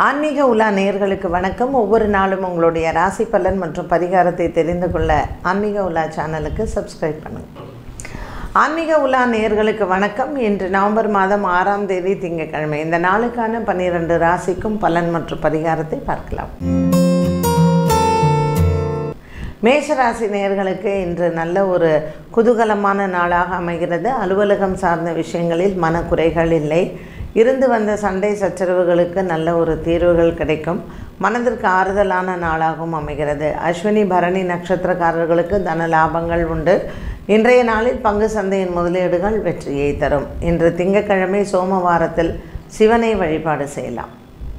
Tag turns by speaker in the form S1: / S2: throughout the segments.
S1: ஆன்மீக உலா நேயர்களுக்கு வணக்கம் ஒவ்வொரு நாளும் உங்களுடைய ராசி பலன் மற்றும் பரிகாரத்தை தெரிந்து கொள்ள ஆன்மீக உலா சேனலுக்கு சப்ஸ்கிரைப் பண்ணுங்கள் ஆன்மீக உலா நேயர்களுக்கு வணக்கம் இன்று நவம்பர் மாதம் ஆறாம் தேதி திங்கட்கிழமை இந்த நாளுக்கான பன்னிரண்டு ராசிக்கும் பலன் மற்றும் பரிகாரத்தை பார்க்கலாம் மேஷராசி நேயர்களுக்கு இன்று நல்ல ஒரு குதூகலமான நாளாக அமைகிறது அலுவலகம் சார்ந்த விஷயங்களில் மனக்குறைகள் இல்லை இருந்து வந்த சண்டை சச்சரவுகளுக்கு நல்ல ஒரு தீர்வுகள் கிடைக்கும் மனதிற்கு ஆறுதலான நாளாகவும் அமைகிறது அஸ்வினி பரணி நட்சத்திரக்காரர்களுக்கு தன லாபங்கள் உண்டு இன்றைய நாளில் பங்கு சந்தையின் முதலீடுகள் வெற்றியை தரும் இன்று திங்கட்கிழமை சோமவாரத்தில் சிவனை வழிபாடு செய்யலாம்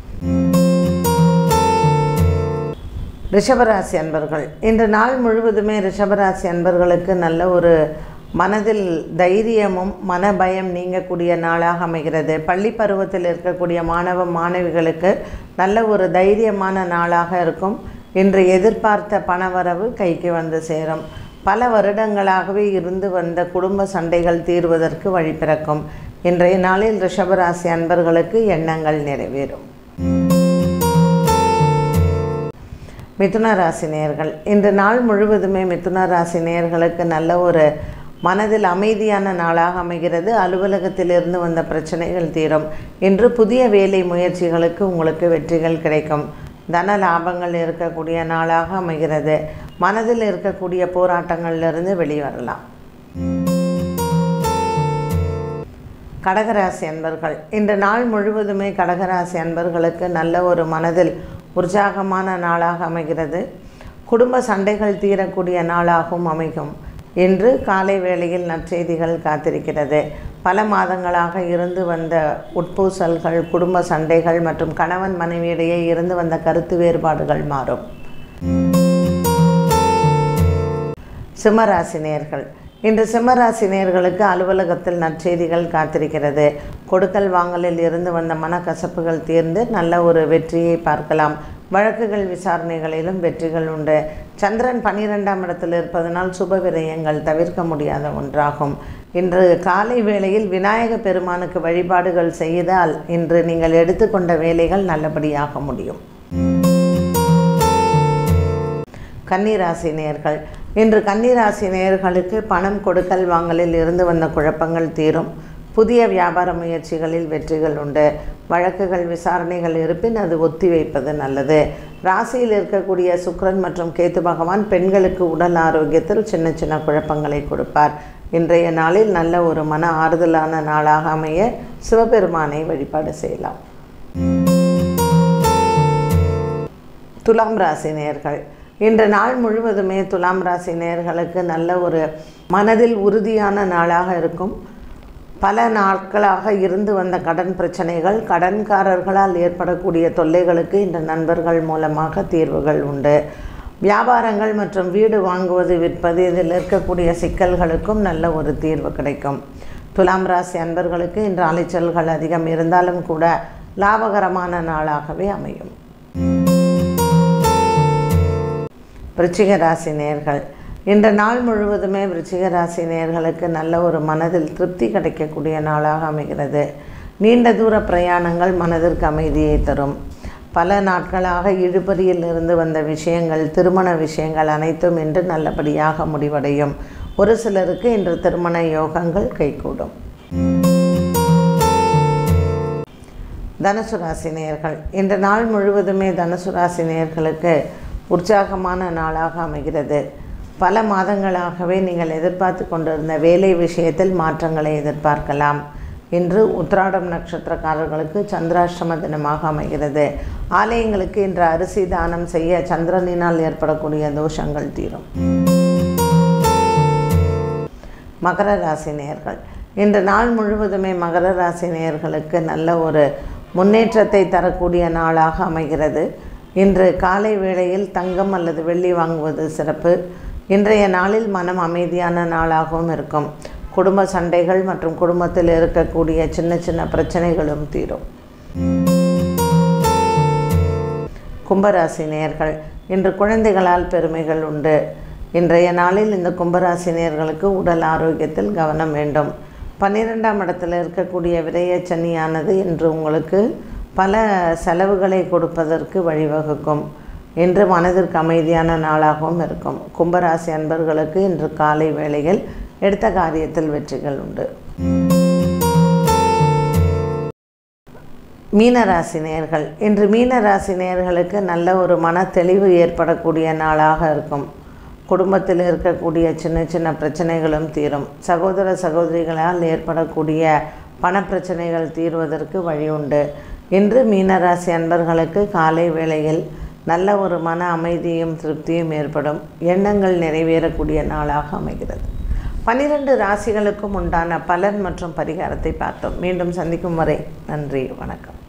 S1: ரிஷபராசி அன்பர்கள் இன்று நாள் முழுவதுமே ரிஷபராசி அன்பர்களுக்கு நல்ல ஒரு மனதில் தைரியமும் மனபயம் நீங்கக்கூடிய நாளாக அமைகிறது பள்ளி பருவத்தில் இருக்கக்கூடிய மாணவ மாணவிகளுக்கு நல்ல ஒரு தைரியமான நாளாக இருக்கும் இன்று எதிர்பார்த்த பணவரவு கைக்கு வந்து சேரும் பல வருடங்களாகவே இருந்து வந்த குடும்ப சண்டைகள் தீர்வதற்கு வழி பிறக்கும் இன்றைய நாளில் ரிஷபராசி அன்பர்களுக்கு எண்ணங்கள் நிறைவேறும் மிதுன ராசி நேயர்கள் இன்று நாள் முழுவதுமே மிதுன ராசி நேயர்களுக்கு நல்ல ஒரு மனதில் அமைதியான நாளாக அமைகிறது அலுவலகத்திலிருந்து வந்த பிரச்சனைகள் தீரும் இன்று புதிய வேலை முயற்சிகளுக்கு உங்களுக்கு வெற்றிகள் கிடைக்கும் தன லாபங்கள் இருக்கக்கூடிய நாளாக அமைகிறது மனதில் இருக்கக்கூடிய போராட்டங்களிலிருந்து வெளிவரலாம் கடகராசி அன்பர்கள் இன்று நாள் முழுவதுமே கடகராசி அன்பர்களுக்கு நல்ல ஒரு மனதில் உற்சாகமான நாளாக அமைகிறது குடும்ப சண்டைகள் தீரக்கூடிய நாளாகவும் அமையும் இன்று காலை வேளையில் நற்செய்திகள் காத்திருக்கிறது பல மாதங்களாக இருந்து வந்த உட்பூசல்கள் குடும்ப சண்டைகள் மற்றும் கணவன் மனைவியிடையே இருந்து வந்த கருத்து வேறுபாடுகள் மாறும் சிம்மராசி நேர்கள் இன்று சிம்மராசி நேர்களுக்கு அலுவலகத்தில் நற்செய்திகள் காத்திருக்கிறது கொடுக்கல் வாங்கலில் இருந்து வந்த மனக்கசப்புகள் தீர்ந்து நல்ல ஒரு வெற்றியை பார்க்கலாம் வழக்குகள் விசாரணைகளிலும் வெற்றிகள் உண்டு சந்திரன் பன்னிரெண்டாம் இடத்தில் இருப்பதனால் சுப விரயங்கள் தவிர்க்க முடியாத ஒன்றாகும் இன்று காலை வேளையில் விநாயக பெருமானுக்கு வழிபாடுகள் செய்தால் இன்று நீங்கள் எடுத்துக்கொண்ட வேலைகள் நல்லபடியாக முடியும் கன்னிராசி நேர்கள் இன்று கன்னிராசி நேயர்களுக்கு பணம் கொடுக்கல் வாங்கலில் இருந்து வந்த குழப்பங்கள் தீரும் புதிய வியாபார முயற்சிகளில் வெற்றிகள் உண்டு வழக்குகள் விசாரணைகள் இருப்பின் அது ஒத்தி வைப்பது நல்லது ராசியில் இருக்கக்கூடிய சுக்ரன் மற்றும் கேத்து பகவான் பெண்களுக்கு உடல் ஆரோக்கியத்தில் சின்ன சின்ன குழப்பங்களை கொடுப்பார் இன்றைய நாளில் நல்ல ஒரு மன ஆறுதலான நாளாக அமைய சிவபெருமானை வழிபாடு செய்யலாம் துலாம் ராசி நேர்கள் இன்று நாள் முழுவதுமே துலாம் ராசி நேர்களுக்கு நல்ல ஒரு மனதில் உறுதியான நாளாக இருக்கும் பல நாட்களாக இருந்து வந்த கடன் பிரச்சனைகள் கடன்காரர்களால் ஏற்படக்கூடிய தொல்லைகளுக்கு இந்த நண்பர்கள் மூலமாக தீர்வுகள் உண்டு வியாபாரங்கள் மற்றும் வீடு வாங்குவது விற்பது இதில் இருக்கக்கூடிய சிக்கல்களுக்கும் நல்ல ஒரு தீர்வு கிடைக்கும் துலாம் ராசி அன்பர்களுக்கு இன்று அலைச்சல்கள் அதிகம் இருந்தாலும் கூட லாபகரமான நாளாகவே அமையும் விருச்சிக ராசி நேர்கள் இன்று நாள் முழுவதுமே விருச்சிக ராசி நேர்களுக்கு நல்ல ஒரு மனதில் திருப்தி கிடைக்கக்கூடிய நாளாக அமைகிறது நீண்ட தூர பிரயாணங்கள் மனதிற்கு அமைதியை தரும் பல நாட்களாக இழுபறியில் இருந்து வந்த விஷயங்கள் திருமண விஷயங்கள் அனைத்தும் இன்று நல்லபடியாக முடிவடையும் ஒரு சிலருக்கு இன்று திருமண யோகங்கள் கைகூடும் தனுசு ராசி நேயர்கள் இன்று நாள் முழுவதுமே தனுசு ராசி நேயர்களுக்கு உற்சாகமான நாளாக அமைகிறது பல மாதங்களாகவே நீங்கள் எதிர்பார்த்து கொண்டிருந்த வேலை விஷயத்தில் மாற்றங்களை எதிர்பார்க்கலாம் இன்று உத்ராடம் நட்சத்திரக்காரர்களுக்கு சந்திராஷ்டம தினமாக அமைகிறது ஆலயங்களுக்கு இன்று அரிசி தானம் செய்ய சந்திரனினால் ஏற்படக்கூடிய தோஷங்கள் தீரும் மகர ராசி நேயர்கள் இன்று நாள் முழுவதுமே மகர ராசி நேயர்களுக்கு நல்ல ஒரு முன்னேற்றத்தை தரக்கூடிய நாளாக அமைகிறது இன்று காலை வேளையில் தங்கம் அல்லது வெள்ளி வாங்குவது சிறப்பு இன்றைய நாளில் மனம் அமைதியான நாளாகவும் இருக்கும் குடும்ப சண்டைகள் மற்றும் குடும்பத்தில் இருக்கக்கூடிய சின்ன சின்ன பிரச்சனைகளும் தீரும் கும்பராசி நேயர்கள் இன்று குழந்தைகளால் பெருமைகள் உண்டு இன்றைய நாளில் இந்த கும்பராசி நேயர்களுக்கு உடல் ஆரோக்கியத்தில் கவனம் வேண்டும் பன்னிரெண்டாம் இடத்தில் இருக்கக்கூடிய விரய சனியானது இன்று உங்களுக்கு பல செலவுகளை கொடுப்பதற்கு வழிவகுக்கும் இன்று மனதிற்கு அமைதியான நாளாகவும் இருக்கும் கும்பராசி அன்பர்களுக்கு இன்று காலை வேளையில் எடுத்த காரியத்தில் வெற்றிகள் உண்டு மீனராசி நேர்கள் இன்று மீனராசி நேர்களுக்கு நல்ல ஒரு மன தெளிவு ஏற்படக்கூடிய நாளாக இருக்கும் குடும்பத்தில் இருக்கக்கூடிய சின்ன சின்ன பிரச்சனைகளும் தீரும் சகோதர சகோதரிகளால் ஏற்படக்கூடிய பணப்பிரச்சனைகள் தீர்வதற்கு வழி உண்டு இன்று மீனராசி அன்பர்களுக்கு காலை வேளையில் நல்ல ஒரு மன அமைதியும் திருப்தியும் ஏற்படும் எண்ணங்கள் நிறைவேறக்கூடிய நாளாக அமைகிறது பனிரெண்டு ராசிகளுக்கும் உண்டான பலன் மற்றும் பரிகாரத்தை பார்த்தோம் மீண்டும் சந்திக்கும் வரை நன்றி வணக்கம்